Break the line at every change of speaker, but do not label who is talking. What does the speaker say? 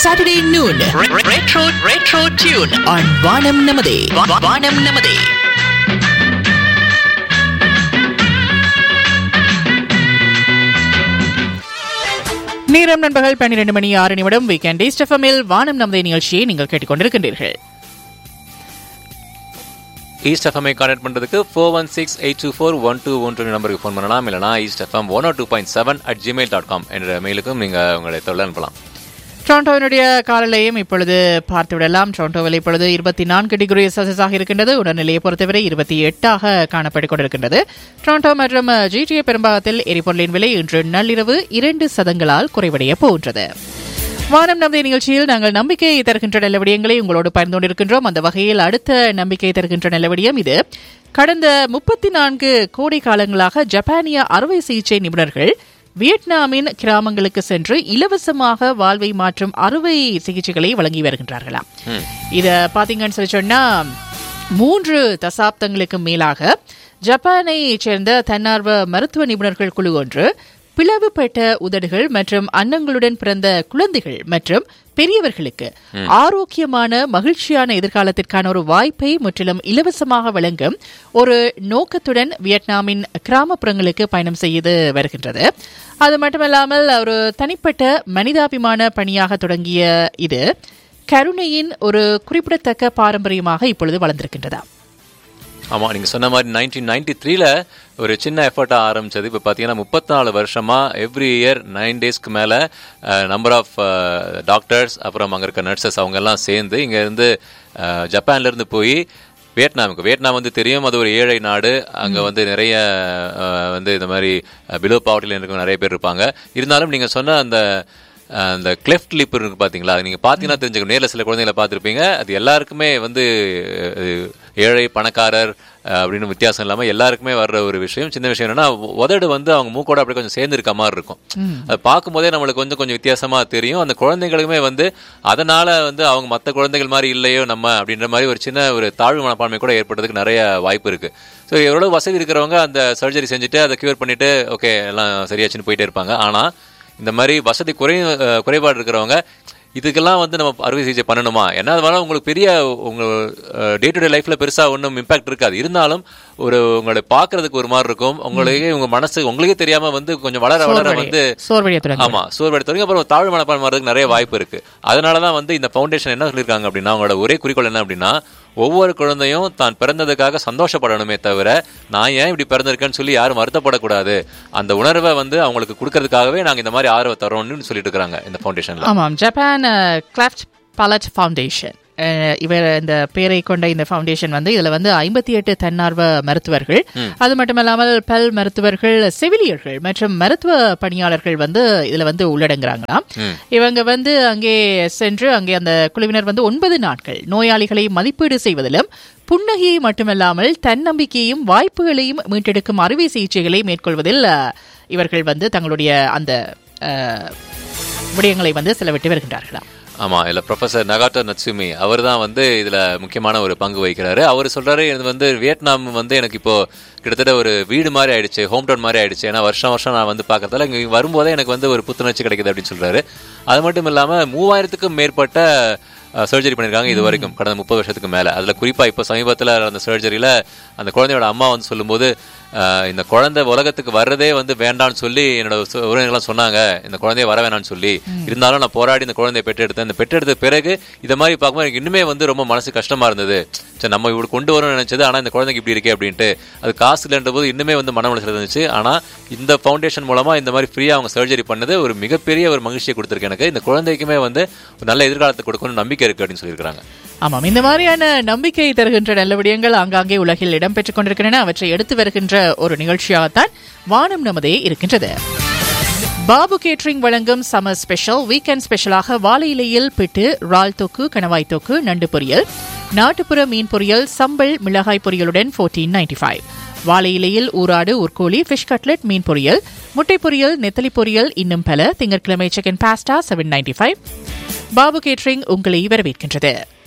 Saturday noon. Re- retro Retro Tune on Vanam Namade. Va- Vanam Namade.
நேரம் நண்பர்கள் பன்னிரண்டு மணி ஆறு நிமிடம் வீக்கெண்ட் ஸ்டெஃபமில் வானம் நமதை நிகழ்ச்சியை நீங்கள் கேட்டுக்கொண்டிருக்கின்றீர்கள்
ஈஸ்ட் எஃப்எம்ஐ கான்டாக்ட் பண்ணுறதுக்கு four one six eight two four one two one two நம்பருக்கு ஃபோன் பண்ணலாம் இல்லைனா East FM one two point seven at Gmail dot com என்ற மெயிலுக்கும் நீங்கள் உங்களை தொழில் அனுப்பலாம்
டொரண்டோவினுடைய காலநிலையும் இப்பொழுது பார்த்து விடலாம் டொரண்டோவில் இப்பொழுது இருபத்தி நான்கு டிகிரி செல்சியஸாக இருக்கின்றது உடல்நிலையை பொறுத்தவரை இருபத்தி எட்டாக காணப்பட்டுக் கொண்டிருக்கின்றது டொரண்டோ மற்றும் ஜிடிஏ பெரும்பாகத்தில் எரிபொருளின் விலை இன்று நள்ளிரவு இரண்டு சதங்களால் குறைவடைய போகின்றது வானம் நம்பிய நிகழ்ச்சியில் நாங்கள் நம்பிக்கையை தருகின்ற நல்ல விடயங்களை உங்களோடு பகிர்ந்து கொண்டிருக்கின்றோம் அந்த வகையில் அடுத்த நம்பிக்கை தருகின்ற நல்ல விடயம் இது கடந்த முப்பத்தி நான்கு கோடி காலங்களாக ஜப்பானிய அறுவை சிகிச்சை நிபுணர்கள் வியட்நாமின் கிராமங்களுக்கு சென்று இலவசமாக வாழ்வை மாற்றும் அறுவை சிகிச்சைகளை வழங்கி வருகின்றார்களாம் இத பாத்தீங்கன்னு சொல்லி சொன்னா மூன்று தசாப்தங்களுக்கு மேலாக ஜப்பானை சேர்ந்த தன்னார்வ மருத்துவ நிபுணர்கள் குழு ஒன்று பிளவுபட்ட உதடுகள் மற்றும் அன்னங்களுடன் பிறந்த குழந்தைகள் மற்றும் பெரியவர்களுக்கு ஆரோக்கியமான மகிழ்ச்சியான எதிர்காலத்திற்கான ஒரு வாய்ப்பை முற்றிலும் இலவசமாக வழங்கும் ஒரு நோக்கத்துடன் வியட்நாமின் கிராமப்புறங்களுக்கு பயணம் செய்து வருகின்றது அது மட்டுமல்லாமல் ஒரு தனிப்பட்ட மனிதாபிமான பணியாக தொடங்கிய இது கருணையின் ஒரு குறிப்பிடத்தக்க பாரம்பரியமாக இப்பொழுது வளர்ந்திருக்கின்றதா
ஆமாம் நீங்கள் சொன்ன மாதிரி நைன்டீன் நைன்டி த்ரீல ஒரு சின்ன எஃபர்ட்டாக ஆரம்பிச்சது இப்போ பார்த்தீங்கன்னா முப்பத்தி நாலு வருஷமாக எவ்ரி இயர் நைன் டேஸ்க்கு மேலே நம்பர் ஆஃப் டாக்டர்ஸ் அப்புறம் அங்கே இருக்க நர்சஸ் அவங்க எல்லாம் சேர்ந்து இங்கேருந்து ஜப்பான்லேருந்து போய் வியட்நாமுக்கு வியட்நாம் வந்து தெரியும் அது ஒரு ஏழை நாடு அங்கே வந்து நிறைய அஹ், வந்து இந்த மாதிரி பிலோ பாவர்ட்டியில் இருக்க நிறைய பேர் இருப்பாங்க இருந்தாலும் நீங்கள் சொன்ன அந்த அஹ், அந்த கிளெஃப்ட் லிப் இருக்கு பார்த்தீங்களா அது நீங்கள் பார்த்தீங்கன்னா தெரிஞ்சுக்கணும் நேரில் சில குழந்தைகளை பார்த்துருப்பீங்க அது எல்லாருக்குமே வந்து அஹ், ஏழை பணக்காரர் அஹ், அப்படின்னு வித்தியாசம் இல்லாமல் எல்லாருக்குமே வர்ற ஒரு விஷயம் சின்ன விஷயம் என்னன்னா உதடு வந்து அவங்க மூக்கோட அப்படி கொஞ்சம் சேர்ந்து இருக்க மாதிரி இருக்கும் அது பார்க்கும்போதே நம்மளுக்கு கொஞ்சம் கொஞ்சம் வித்தியாசமா தெரியும் அந்த குழந்தைகளுக்குமே வந்து அதனால வந்து அவங்க மற்ற குழந்தைகள் மாதிரி இல்லையோ நம்ம அப்படின்ற மாதிரி ஒரு சின்ன ஒரு தாழ்வு மனப்பான்மை கூட ஏற்படுறதுக்கு நிறைய வாய்ப்பு இருக்கு ஸோ எவ்வளவு வசதி இருக்கிறவங்க அந்த சர்ஜரி செஞ்சுட்டு அதை கியூர் பண்ணிட்டு ஓகே எல்லாம் சரியாச்சுன்னு போயிட்டே இருப்பாங்க ஆனா இந்த மாதிரி வசதி குறை அஹ், குறைபாடு இருக்கிறவங்க இதுக்கெல்லாம் வந்து நம்ம அறுவை சிகிச்சை பண்ணணுமா என்ன அதனால உங்களுக்கு பெரிய உங்க டே டு டே லைஃப்ல பெருசா ஒன்றும் இம்பாக்ட் இருக்காது இருந்தாலும் ஒரு உங்களை பார்க்கிறதுக்கு ஒரு மாதிரி இருக்கும் உங்களுக்கே உங்க மனசு உங்களுக்கே தெரியாம வந்து கொஞ்சம் வளர வளர வந்து
சோர்வடைய தொடங்க
ஆமா சோர்வெடுத்த வரைக்கும் அப்புறம் தாழ்வு மனப்பான்மை வர்றதுக்கு நிறைய வாய்ப்பு இருக்கு அதனால தான் வந்து இந்த ஃபவுண்டேஷன் என்ன சொல்லியிருக்காங்க அப்படின்னா அவங்களோட ஒரே குறிக்கோள் என்ன அப்படின்னா ஒவ்வொரு குழந்தையும் தான் பிறந்ததுக்காக சந்தோஷப்படணுமே தவிர நான் ஏன் இப்படி பிறந்திருக்கேன்னு சொல்லி யாரும் வருத்தப்படக்கூடாது அந்த உணர்வை வந்து அவங்களுக்கு கொடுக்கறதுக்காகவே நாங்க இந்த மாதிரி ஆர்வம் தரோம்னு சொல்லிட்டு இருக்காங்க இந்த ஃபவுண்டேஷன்ல
ஆமாம் ஜப்பான் கிளாஃப்ட் பலட் ஃபவுண்டேஷன் அஹ், இவர் இந்த பேரை கொண்ட இந்த ஃபவுண்டேஷன் வந்து இதுல வந்து ஐம்பத்தி எட்டு தன்னார்வ மருத்துவர்கள் அது மட்டுமல்லாமல் பல் மருத்துவர்கள் செவிலியர்கள் மற்றும் மருத்துவ பணியாளர்கள் வந்து இதுல வந்து உள்ளடங்குறாங்களாம் இவங்க வந்து அங்கே சென்று அங்கே அந்த குழுவினர் வந்து ஒன்பது நாட்கள் நோயாளிகளை மதிப்பீடு செய்வதிலும் புன்னகையை மட்டுமல்லாமல் தன்னம்பிக்கையும் வாய்ப்புகளையும் மீட்டெடுக்கும் அறுவை சிகிச்சைகளை மேற்கொள்வதில் அஹ், இவர்கள் வந்து தங்களுடைய அந்த அஹ், விடயங்களை வந்து செலவிட்டு வருகின்றார்களாம்
ஆமா இதுல ப்ரொஃபசர் நகாட்டோ நட்சுமி அவர் தான் வந்து இதுல முக்கியமான ஒரு பங்கு வகிக்கிறாரு அவர் சொல்றாரு இது வந்து வியட்நாம் வந்து எனக்கு இப்போ கிட்டத்தட்ட ஒரு வீடு மாதிரி ஆயிடுச்சு ஹோம் டவுன் மாதிரி ஆயிடுச்சு ஏன்னா வருஷம் வருஷம் நான் வந்து பார்க்கறதால இங்க வரும்போதே எனக்கு வந்து ஒரு புத்துணர்ச்சி கிடைக்குது அப்படின்னு சொல்றாரு அது மட்டும் இல்லாம மூவாயிரத்துக்கும் மேற்பட்ட சர்ஜரி பண்ணியிருக்காங்க இது வரைக்கும் கடந்த முப்பது வருஷத்துக்கு மேல அதுல குறிப்பா இப்போ சமீபத்துல அந்த சர்ஜரியில அந்த குழந்தையோட அம்மா வந்து சொல்லும்போது அஹ், இந்த குழந்தை உலகத்துக்கு வர்றதே வந்து வேண்டாம்னு சொல்லி என்னோட சு- உறவினர்கள்லாம் சொன்னாங்க இந்த குழந்தைய வர வேணாம்னு சொல்லி இருந்தாலும் நான் போராடி இந்த குழந்தைய பெற்றெடுத்தேன் இந்த பெற்றெடுத்த பிறகு இதை மாதிரி பார்க்கும்போது எனக்கு இன்னுமே வந்து ரொம்ப மனசு கஷ்டமா இருந்தது சரி நம்ம இப்படி கொண்டு வரணும்னு நினைச்சது ஆனா இந்த குழந்தைக்கு இப்படி இருக்கே அப்படின்ட்டு அது காசு இல்லைன்ற போது இன்னுமே வந்து மன உளைச்சல் இருந்துச்சு ஆனா இந்த ஃபவுண்டேஷன் மூலமா இந்த மாதிரி ஃப்ரீயா அவங்க சர்ஜரி பண்ணது ஒரு மிகப்பெரிய ஒரு மகிழ்ச்சியை கொடுத்துருக்கு எனக்கு இந்த குழந்தைக்குமே வந்து ஒரு நல்ல எதிர்காலத்தை கொடுக்கணும்னு நம்பிக்கை இருக்கு அப்படின்னு சொல்லியிருக்காங்க
ஆமாம் இந்த மாதிரியான நம்பிக்கை தருகின்ற நல்ல விடயங்கள் ஆங்காங்கே உலகில் இடம்பெற்றுக் கொண்டிருக்கின்றன அவற்றை எடுத்து வருகின்ற ஒரு நிகழ்ச்சியாகத்தான் வானம் நமதே இருக்கின்றது பாபு கேட்டரிங் வழங்கும் சம்மர் ஸ்பெஷல் வீக்கெண்ட் ஸ்பெஷலாக வாழை இலையில் பிட்டு இறால் தொக்கு கணவாய் தொக்கு நண்டு பொரியல் நாட்டுப்புற மீன் பொரியல் சம்பல் மிளகாய் பொரியலுடன் ஃபோர்டீன் நைன்டி ஃபைவ் வாழை இலையில் ஊராடு உர்கோலி ஃபிஷ் கட்லெட் மீன் பொரியல் முட்டை பொரியல் நெத்தலி பொரியல் இன்னும் பல திங்கட்கிழமை chicken pasta seven ninety five Babu catering உங்களை வரவேற்கின்றது